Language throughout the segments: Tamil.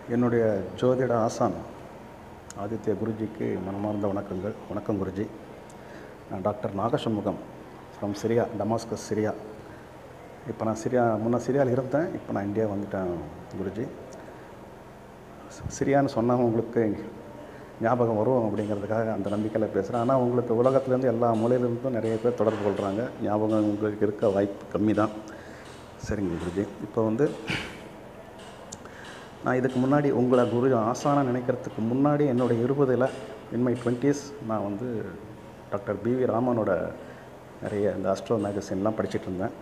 என்னுடைய ஜோதிட ஆசான் ஆதித்ய குருஜிக்கு மனமார்ந்த வணக்கங்கள் வணக்கம் குருஜி நான் doctor Nagashanmugam from Syria Damascus Syria இப்போ நான் சிரியா முன்ன சிரியாவில் இருந்தேன் இப்போ நான் இந்தியா வந்துட்டேன் குருஜி சி- சிரியான்னு சொன்னால் உங்களுக்கு ஞாபகம் வரும் அப்படிங்கிறதுக்காக அந்த நம்பிக்கையில் பேசுகிறேன் ஆனால் உங்களுக்கு உலகத்துலேருந்து எல்லா மூலையிலிருந்தும் நிறைய பேர் தொடர்பு கொள்கிறாங்க ஞாபகம் உங்களுக்கு இருக்க வாய்ப்பு கம்மி தான் சரிங்க குருஜி இப்போ வந்து நான் இதுக்கு முன்னாடி உங்களை குரு ஆசானா நினைக்கிறதுக்கு முன்னாடி என்னோட இருபதில் இன் மை டுவெண்ட்டீஸ் நான் வந்து டாக்டர் பிவி ராமனோட நிறைய இந்த அஸ்ட்ரோ மேகசின்லாம் படிச்சிட்டு இருந்தேன்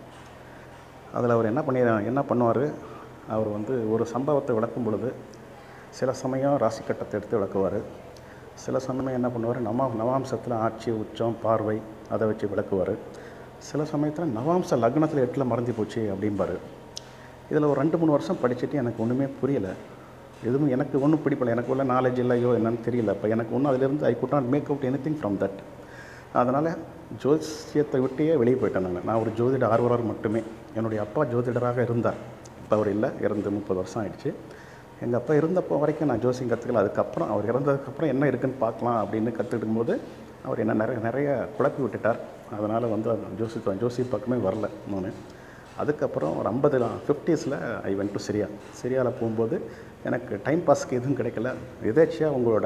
அதில் அவர் என்ன பண்ணி என்ன பண்ணுவார் அவர் வந்து ஒரு சம்பவத்தை விளக்கும் பொழுது சில சமயம் ராசி கட்டத்தை எடுத்து விளக்குவார் சில சமயம் என்ன பண்ணுவார் நவா நவாம்சத்தில் ஆட்சி உச்சம் பார்வை அதை வச்சு விளக்குவார் சில சமயத்தில் நவாம்ச லக்னத்தில் எட்டில் மறைஞ்சு போச்சு அப்படிம்பாரு இதில் ஒரு ரெண்டு மூணு வருஷம் படிச்சுட்டு எனக்கு ஒன்றுமே புரியல எதுவும் எனக்கு ஒன்றும் பிடிப்பல எனக்கு உள்ள நாலேஜ் இல்லையோ என்னன்னு தெரியல இப்போ எனக்கு ஒன்றும் அதிலிருந்து I could not make out anything from that அதனால் ஜோசியத்தை விட்டே வெளியே போயிட்டேன் நான் நான் ஒரு ஜோதிட ஆர்வலர் மட்டுமே என்னுடைய அப்பா ஜோதிடராக இருந்தார் இப்போ அவர் இல்லை இறந்து முப்பது வருஷம் ஆயிடுச்சு எங்கள் அப்பா இருந்தப்போ வரைக்கும் நான் ஜோசியம் கற்றுக்கல அதுக்கப்புறம் அவர் இறந்ததுக்கப்புறம் என்ன இருக்குன்னு பார்க்கலாம் அப்படின்னு கற்றுக்கிடும் போது அவர் என்ன நிறைய நிறைய குழப்பி விட்டுட்டார் அதனால் வந்து ஜோசி ஜோசி பக்கமே வரல நான் அதுக்கப்புறம் ஒரு ஐம்பது ஃபிஃப்டிஸில் ஐ வென்ட் டு சிரியா சிரியாவில் போகும்போது எனக்கு டைம் பாஸ்க்கு எதுவும் கிடைக்கல எதேச்சியாக உங்களோட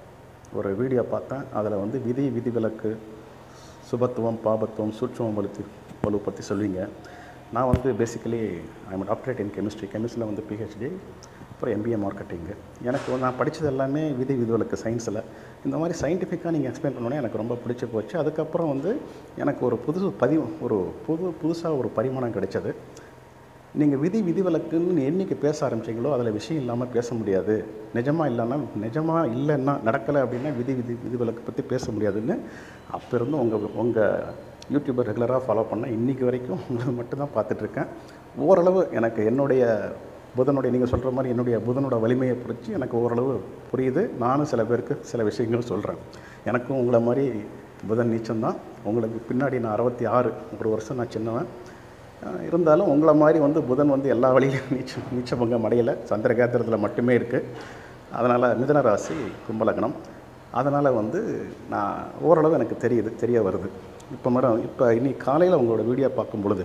ஒரு வீடியோ பார்த்தேன் அதில் வந்து விதி விதிவிலக்கு சுபத்துவம் பாபத்துவம் சூட்சமம் வலுத்து வலு பற்றி சொல்லுவீங்க நான் வந்து basically I'm doctorate in chemistry கெமிஸ்ட்ரியில் வந்து பிஹெச்டி அப்புறம் எம்பிஏ மார்க்கெட்டிங்கு எனக்கு வந்து நான் படித்தது எல்லாமே விதி விதிவிலக்கு சயின்ஸில் இந்த மாதிரி சயின்டிஃபிக்காக நீங்கள் எக்ஸ்பிளைன் பண்ணோன்னே எனக்கு ரொம்ப பிடிச்சி போச்சு அதுக்கப்புறம் வந்து எனக்கு ஒரு புது பதிவு ஒரு புது புதுசாக ஒரு பரிமாணம் கிடைச்சது நீங்கள் விதி விதிவிலக்குன்னு என்னைக்கு பேச ஆரம்பிச்சீங்களோ அதில் விஷயம் இல்லாமல் பேச முடியாது நிஜமாக இல்லைன்னா நிஜமாக இல்லைன்னா நடக்கலை அப்படின்னா விதி விதி விதிவிலக்கு பற்றி பேச முடியாதுன்னு அப்போ இருந்து உங்கள் உங்கள் யூடியூபை ரெகுலராக ஃபாலோ பண்ணேன் இன்றைக்கி வரைக்கும் உங்களை மட்டும்தான் பார்த்துட்ருக்கேன் ஓரளவு எனக்கு என்னுடைய புதனுடைய நீங்கள் சொல்கிற மாதிரி என்னுடைய புதனோட வலிமையை புரிச்சு எனக்கு ஓரளவு புரியுது நானும் சில பேருக்கு சில விஷயங்கள் சொல்கிறேன் எனக்கும் உங்களை மாதிரி புதன் நீச்சம்தான் உங்களுக்கு பின்னாடி நான் அறுபத்தி ஆறு ஒரு வருஷம் நான் சின்னவன் அஹ் இருந்தாலும் உங்களை மாதிரி வந்து புதன் வந்து எல்லா வழியிலும் நீச்சம் நீச்சபங்கம் அடையலை சந்திர கேத்திரத்தில் மட்டுமே இருக்குது அதனால் மிதன ராசி கும்பலக்னம் அதனால் வந்து நான் ஓரளவு எனக்கு தெரியுது தெரிய வருது இப்போ மேடம் இப்போ இன்னைக்கு காலையில் உங்களோட வீடியோ பார்க்கும் பொழுது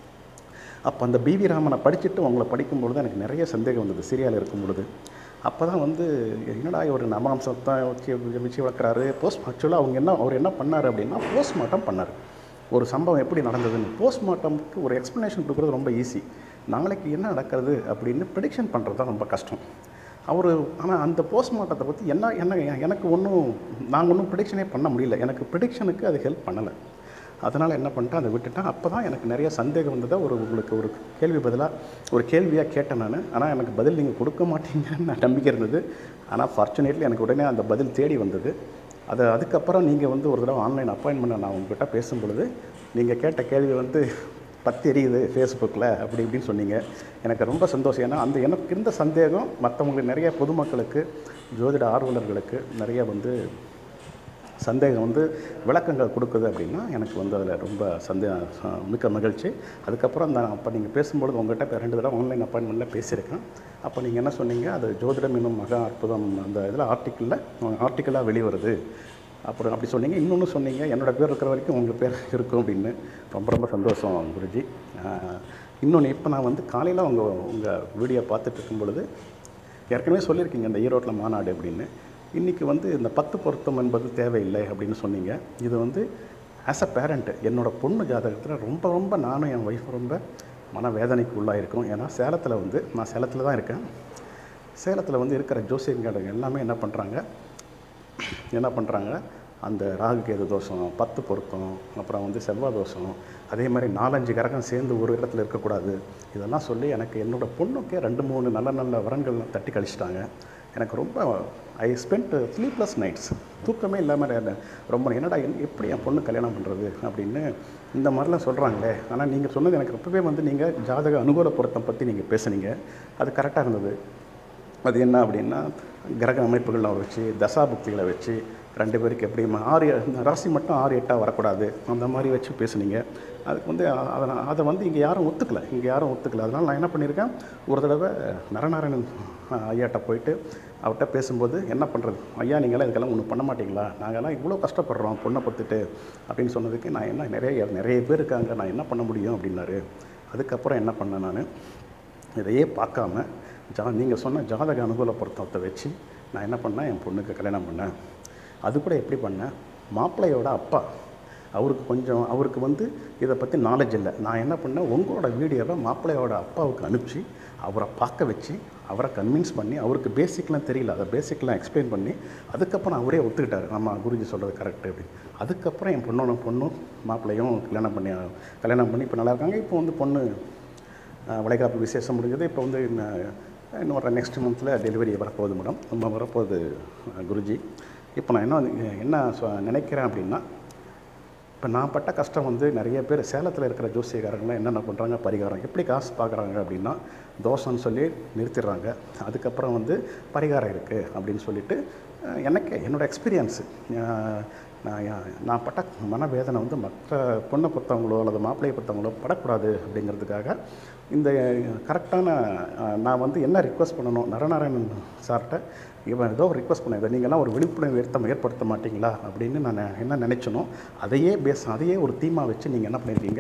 அப்போ அந்த பிவி ராமனை படிச்சுட்டு உங்களை படிக்கும் பொழுது எனக்கு நிறைய சந்தேகம் வந்தது சீரியாவில் இருக்கும் பொழுது அப்போ தான் வந்து என்னடா ஒரு நமாம்சத்தை வச்சு வச்சு வளர்க்குறாரு போஸ்ட் ஆக்சுவலாக அவங்க என்ன அவர் என்ன பண்ணார் அப்படின்னா போஸ்ட்மார்ட்டம் பண்ணார் ஒரு சம்பவம் எப்படி நடந்ததுன்னு போஸ்ட்மார்ட்டம்க்கு ஒரு எக்ஸ்ப்ளனேஷன் கொடுக்குறது ரொம்ப ஈஸி நாளைக்கு என்ன நடக்கிறது அப்படின்னு ப்ரிடிக்ஷன் பண்ணுறது தான் ரொம்ப கஷ்டம் அவர் ஆனால் அந்த போஸ்ட்மார்ட்டத்தை பற்றி என்ன என்ன எனக்கு ஒன்றும் நாங்கள் ஒன்றும் ப்ரிடிக்ஷனே பண்ண முடியல எனக்கு ப்ரிடிக்ஷனுக்கு அது ஹெல்ப் பண்ணலை அதனால் என்ன பண்ணிட்டேன் அதை விட்டுட்டேன் அப்போ தான் எனக்கு நிறைய சந்தேகம் வந்ததா ஒரு உங்களுக்கு ஒரு கேள்வி பதிலாக ஒரு கேள்வியாக கேட்டேன் நான் ஆனால் எனக்கு பதில் நீங்கள் கொடுக்க மாட்டீங்கன்னு நான் நம்பிக்கை இருந்தது ஆனால் ஃபார்ச்சுனேட்லி எனக்கு உடனே அந்த பதில் தேடி வந்தது அது அதுக்கப்புறம் நீங்கள் வந்து ஒரு தடவை ஆன்லைன் அப்பாயின்மெண்ட் நான் உங்ககிட்ட பேசும் பொழுது நீங்கள் கேட்ட கேள்வி வந்து பத்து எரியுது ஃபேஸ்புக்கில் அப்படி இப்படின்னு சொன்னீங்க எனக்கு ரொம்ப சந்தோஷம் ஏன்னா அந்த எனக்கு இருந்த சந்தேகம் மற்றவங்களுக்கு நிறைய பொதுமக்களுக்கு ஜோதிட ஆர்வலர்களுக்கு நிறைய வந்து சந்தேகம் வந்து விளக்கங்கள் கொடுக்குது அப்படின்னா எனக்கு வந்து அதில் ரொம்ப சந்தே ச- மிக்க மகிழ்ச்சி அதுக்கப்புறம் நான் அப்போ நீங்கள் பேசும்பொழுது உங்கள்கிட்ட இப்போ ரெண்டு தடவை ஆன்லைன் அப்பாயின்மெண்ட்டில் பேசியிருக்கேன் அப்போ நீங்கள் என்ன சொன்னீங்க அது ஜோதிடம் என்னும் மகா அற்புதம் அந்த இதில் ஆர்டிக்கிளில் ஆர்டிக்கலாக வெளிவருது அப்புறம் அப்படி சொன்னீங்க இன்னொன்று சொன்னீங்க என்னோட பேர் இருக்கிற வரைக்கும் உங்கள் பேர் இருக்கும் அப்படின்னு ரொம்ப ரொம்ப சந்தோஷம் குருஜி இன்னொன்று இப்போ நான் வந்து காலையில் உங்கள் உங்கள் வீடியோ பார்த்துட்டு இருக்கும் பொழுது ஏற்கனவே சொல்லியிருக்கீங்க இந்த ஈரோட்டில் மாநாடு அப்படின்னு இன்றைக்கி வந்து இந்த பத்து பொருத்தம் என்பது தேவையில்லை அப்படின்னு சொன்னீங்க இது வந்து ஆஸ் அ பேரண்ட் என்னோடய பொண்ணு ஜாதகத்தில் ரொம்ப ரொம்ப நானும் என் ஒய்ஃப் ரொம்ப மனவேதனைக்கு உள்ளாயிருக்கும் ஏன்னா சேலத்தில் வந்து நான் சேலத்தில் தான் இருக்கேன் சேலத்தில் வந்து இருக்கிற ஜோசியங்காரங்க எல்லாமே என்ன பண்ணுறாங்க என்ன பண்ணுறாங்க அந்த ராகு கேது தோஷம் பத்து பொருத்தம் அப்புறம் வந்து செவ்வாய் தோஷம் அதே மாதிரி நாலஞ்சு கரகம் சேர்ந்து ஒரு இடத்துல இருக்கக்கூடாது இதெல்லாம் சொல்லி எனக்கு என்னோட பொண்ணுக்கே ரெண்டு மூணு நல்ல நல்ல வரங்கள் தட்டி கழிச்சிட்டாங்க எனக்கு ரொம்ப ஐ ஸ்பெண்ட் ஸ்லீப்லெஸ் நைட்ஸ் தூக்கமே இல்லாமல் ரொம்ப என்னடா என்- எப்படி என் பொண்ணு கல்யாணம் பண்ணுறது அப்படின்னு இந்த மாதிரிலாம் சொல்கிறாங்களே ஆனால் நீங்கள் சொன்னது எனக்கு ரொம்பவே வந்து நீங்கள் ஜாதக அனுகூல பொருத்தம் பற்றி நீங்கள் பேசுனீங்க அது கரெக்டாக இருந்தது அது என்ன அப்படின்னா கிரக அமைப்புகளை வச்சு தசாபுக்திகளை வச்சு ரெண்டு பேருக்கு எப்படி ம- ஆறு இந்த ராசி மட்டும் ஆறு எட்டாக வரக்கூடாது அந்த மாதிரி வச்சு பேசுனீங்க அதுக்கு வந்து அ- அதை நான் அதை வந்து இங்கே யாரும் ஒத்துக்கல இங்கே யாரும் ஒத்துக்கல அதனால் நான் என்ன பண்ணியிருக்கேன் ஒரு தடவை நரநாராயணன் அஹ், ஐயாட்ட போயிட்டு அவர்கிட்ட பேசும்போது என்ன பண்ணுறது ஐயா நீங்களாம் இதுக்கெல்லாம் ஒன்றும் பண்ண மாட்டீங்களா நாங்கள்லாம் இவ்வளோ கஷ்டப்படுறோம் பொண்ணை பத்துட்டு அப்படின்னு சொன்னதுக்கு நான் என்ன நிறைய நிறைய பேர் இருக்காங்க நான் என்ன பண்ண முடியும் அப்படின்னாரு அதுக்கப்புறம் என்ன பண்ணேன் நான் இதையே பார்க்காம ஜா நீங்கள் சொன்ன ஜாதக அனுகூல பொருத்தத்தை வச்சு நான் என்ன பண்ணேன் என் பொண்ணுக்கு கல்யாணம் பண்ணேன் அது கூட எப்படி பண்ணேன் மாப்பிள்ளையோட அப்பா அவருக்கு கொஞ்சம் அவருக்கு வந்து இதை பற்றி நாலேஜ் இல்லை நான் என்ன பண்ணேன் உங்களோட வீடியோவை மாப்பிள்ளையோட அப்பாவுக்கு அனுப்பிச்சு அவரை பார்க்க வச்சு அவரை கன்வின்ஸ் பண்ணி அவருக்கு பேசிக்லாம் தெரியல அதை பேசிக்லாம் எக்ஸ்பிளைன் பண்ணி அதுக்கப்புறம் அவரே ஒத்துக்கிட்டாரு ஆமாம் குருஜி சொல்கிறது கரெக்டு அப்படின்னு அதுக்கப்புறம் என் பொண்ணோட பொண்ணும் மாப்பிள்ளையும் கல்யாணம் பண்ணி கல்யாணம் பண்ணி இப்போ நல்லா இருக்காங்க இப்போ வந்து பொண்ணு அஹ், வளைகாப்பு விசேஷம் முடிஞ்சது இப்போ வந்து இன்னும் இன்னும் வர நெக்ஸ்ட் மந்தில் டெலிவரி வரப்போகுது மேடம் நம்ம வரப்போகுது அஹ், குருஜி இப்போ நான் என்ன என்ன சொ- நினைக்கிறேன் அப்படின்னா இப்போ நான் பட்ட கஷ்டம் வந்து நிறைய பேர் சேலத்தில் இருக்கிற ஜோசியக்காரங்களாம் என்னென்ன பண்ணுறாங்க பரிகாரம் எப்படி காசு பார்க்குறாங்க அப்படின்னா தோஷம்னு சொல்லி நிறுத்திடுறாங்க அதுக்கப்புறம் வந்து பரிகாரம் இருக்குது அப்படின்னு சொல்லிட்டு அஹ், எனக்கு என்னோடய எக்ஸ்பீரியன்ஸு நான் யா- நான் பட்ட மனவேதனை வந்து மற்ற பொண்ணை பொறுத்தவங்களோ அல்லது மாப்பிள்ளையை பொறுத்தவங்களோ படக்கூடாது அப்படிங்கிறதுக்காக இந்த கரெக்டான நான் வந்து என்ன ரிக்வஸ்ட் பண்ணணும் நரநாராயணன் சார்கிட்ட இவன் ஏதோ ரிக்வஸ்ட் பண்ண இதை நீங்கள்லாம் ஒரு விழிப்புணர்வு ஏற்ப ஏற்படுத்த மாட்டீங்களா அப்படின்னு நான் என்ன நினச்சனோ அதையே பேஸ் அதையே ஒரு தீமாக வச்சு நீங்கள் என்ன பண்ணியிருக்கீங்க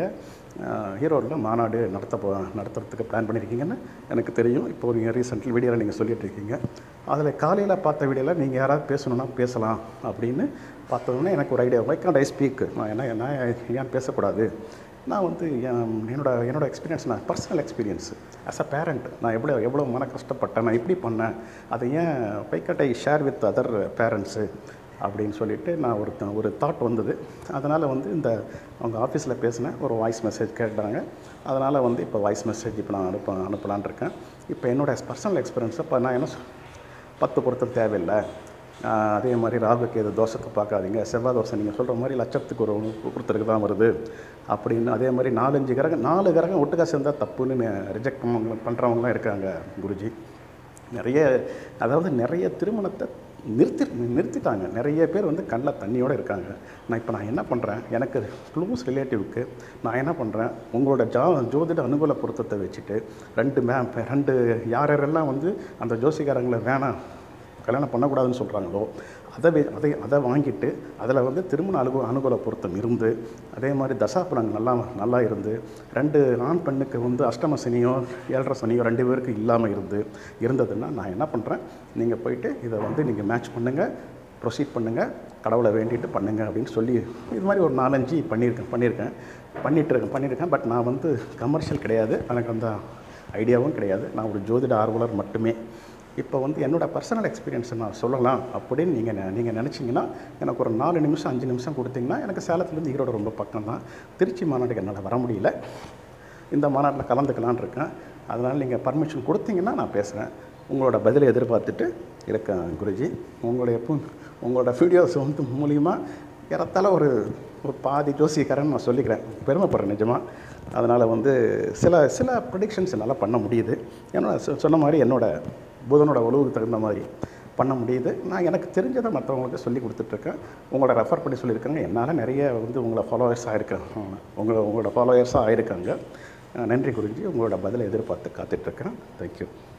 ஈரோடில் மாநாடு நடத்த போ நடத்துறதுக்கு பிளான் பண்ணியிருக்கீங்கன்னு எனக்கு தெரியும் இப்போ நீங்கள் ரீசெண்ட்லி வீடியோவில் நீங்கள் சொல்லிட்டு இருக்கீங்க அதில் காலையில் பார்த்த வீடியோவில் நீங்கள் யாராவது பேசணுன்னா பேசலாம் அப்படின்னு பார்த்தோன்னே எனக்கு ஒரு idea why can't I speak நான் என்ன நான் ஏன் பேசக்கூடாது நான் வந்து என் என்னோட என்னோட எக்ஸ்பீரியன்ஸ் நான் personal experience as a parent நான் எவ்வளோ எவ்வளோ மன கஷ்டப்பட்டேன் நான் எப்படி பண்ணேன் அதை ஏன் பைக்கட் I share with other parents அப்படின்னு சொல்லிட்டு நான் ஒரு த- ஒரு தாட் வந்தது அதனால் வந்து இந்த அவங்க ஆஃபீஸில் பேசினேன் ஒரு வாய்ஸ் மெசேஜ் கேட்டாங்க அதனால் வந்து இப்போ வாய்ஸ் மெசேஜ் இப்போ நான் அனுப்ப அனுப்பலான்னு இருக்கேன் இப்போ என்னோட பர்சனல் எக்ஸ்பீரியன்ஸை இப்போ நான் என்ன சொ- பத்து பொருத்தம் தேவையில்லை ஆஹ் அதே மாதிரி ராகுக்கு எது தோஷத்தை பார்க்காதீங்க செவ்வாய் தோசை நீங்கள் சொல்கிற மாதிரி லட்சத்துக்கு ஒரு ஒருத்தருக்கு தான் வருது அப்படின்னு அதே மாதிரி நாலஞ்சு கிரகம் நாலு கிரகம் ஒட்டுக்கா சேர்ந்தால் தப்புன்னு ரிஜெக்ட் பண்ணுறவங்களாம் இருக்காங்க குருஜி நிறைய அதாவது நிறைய திருமணத்தை நிறுத்தி நிறுத்திட்டாங்க நிறைய பேர் வந்து கண்ணில் தண்ணியோடு இருக்காங்க நான் இப்போ நான் என்ன பண்ணுறேன் எனக்கு க்ளோஸ் ரிலேட்டிவ்க்கு நான் என்ன பண்ணுறேன் உங்களோட ஜா ஜோதிட அனுகூல பொருத்தத்தை வச்சுட்டு ரெண்டு மே ரெண்டு யார் யாரெல்லாம் வந்து அந்த ஜோசிகாரங்களை வேணாம் கல்யாணம் பண்ணக்கூடாதுன்னு சொல்கிறாங்களோ அதை வே- அதை அதை வாங்கிட்டு அதில் வந்து திருமண அனுகூ அனுகூல பொருத்தம் இருந்து அதே மாதிரி தசாபலங்கள் நல்லா நல்லா இருந்து ரெண்டு ஆண் பெண்ணுக்கு வந்து அஷ்டம சனியோ ஏழரை சனியோ ரெண்டு பேருக்கு இல்லாமல் இருந்து இருந்ததுன்னா நான் என்ன பண்ணுறேன் நீங்கள் போயிட்டு இதை வந்து நீங்கள் மேட்ச் பண்ணுங்கள் ப்ரொசீட் பண்ணுங்கள் கடவுளை வேண்டிட்டு பண்ணுங்க அப்படின்னு சொல்லி இது மாதிரி ஒரு நாலஞ்சு பண்ணியிருக்கேன் பண்ணியிருக்கேன் பண்ணிட்டு இருக்கேன் பண்ணியிருக்கேன் பட் நான் வந்து கமர்ஷியல் கிடையாது எனக்கு அந்த ஐடியாவும் கிடையாது நான் ஒரு ஜோதிட ஆர்வலர் மட்டுமே இப்போ வந்து என்னோட பர்சனல் எக்ஸ்பீரியன்ஸை நான் சொல்லலாம் அப்படின்னு நீங்கள் நீங்கள் நினச்சிங்கன்னா எனக்கு ஒரு நாலு நிமிஷம் அஞ்சு நிமிஷம் கொடுத்தீங்கன்னா எனக்கு சேலத்துலேருந்து ஈரோடு ரொம்ப பக்கம் தான் திருச்சி மாநாட்டுக்கு என்னால் வர முடியல இந்த மாநாட்டில் கலந்துக்கலான்னு இருக்கேன் அதனால் நீங்கள் பர்மிஷன் கொடுத்தீங்கன்னா நான் பேசுகிறேன் உங்களோட பதிலை எதிர்பார்த்துட்டு இருக்கேன் குருஜி உங்களுடைய பு உங்களோட வீடியோஸ் வந்து மூலிமா ஏறத்தாழ ஒரு ஒரு பாதி ஜோசியக்காரன் நான் சொல்லிக்கிறேன் பெருமைப்படுறேன் நிஜமாக அதனால் வந்து சில சில ப்ரொடிக்ஷன்ஸ் என்னால் பண்ண முடியுது ஏன்னா சொ- சொன்ன மாதிரி என்னோட புதனோட உழவுக்கு தகுந்த மாதிரி பண்ண முடியுது நான் எனக்கு தெரிஞ்சதை மற்றவங்களுக்கு சொல்லி கொடுத்துட்ருக்கேன் உங்களோட ரெஃபர் பண்ணி சொல்லியிருக்காங்க என்னால் நிறைய வந்து உங்களை ஃபாலோவர்ஸ் ஆகிருக்காங்க உங்களை உங்களோட ஃபாலோவர்ஸாக ஆயிருக்காங்க அஹ் நன்றி குறிஞ்சி உங்களோட பதிலை எதிர்பார்த்து காத்துட்ருக்கேன் தேங்க்யூ